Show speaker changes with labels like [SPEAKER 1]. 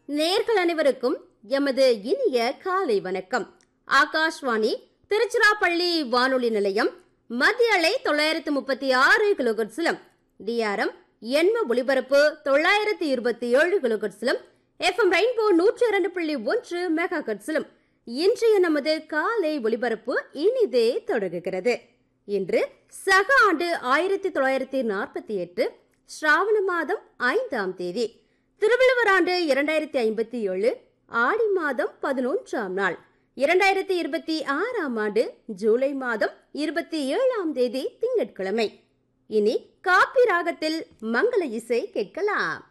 [SPEAKER 1] நேர்கள் அனைவருக்கும் எமது இனிய காலை வணக்கம் ஆகாஷ்வாணி திருச்சிராப்பள்ளி வானொலி நிலையம் மத்திய அலை தொள்ளாயிரத்து முப்பத்தி ஆறு கிலோகட்ஸிலும் டிஆர்எம் எண்ம ஒளிபரப்பு தொள்ளாயிரத்து இருபத்தி ஏழு கிலோகட்ஸிலும் எஃப்எம் ரெயின்போ நூற்றி இரண்டு புள்ளி ஒன்று மெகா கட்ஸிலும் இன்றைய நமது காலை ஒளிபரப்பு இனிதே தொடங்குகிறது இன்று சக ஆண்டு ஆயிரத்தி தொள்ளாயிரத்தி நாற்பத்தி எட்டு ஸ்ராவண மாதம் ஐந்தாம் தேதி திருவள்ளுவர் ஆண்டு இரண்டாயிரத்தி ஐம்பத்தி ஏழு ஆடி மாதம் பதினொன்றாம் நாள் இரண்டாயிரத்தி இருபத்தி ஆறாம் ஆண்டு ஜூலை மாதம் இருபத்தி ஏழாம் தேதி திங்கட்கிழமை இனி காப்பி ராகத்தில் மங்கள இசை கேட்கலாம்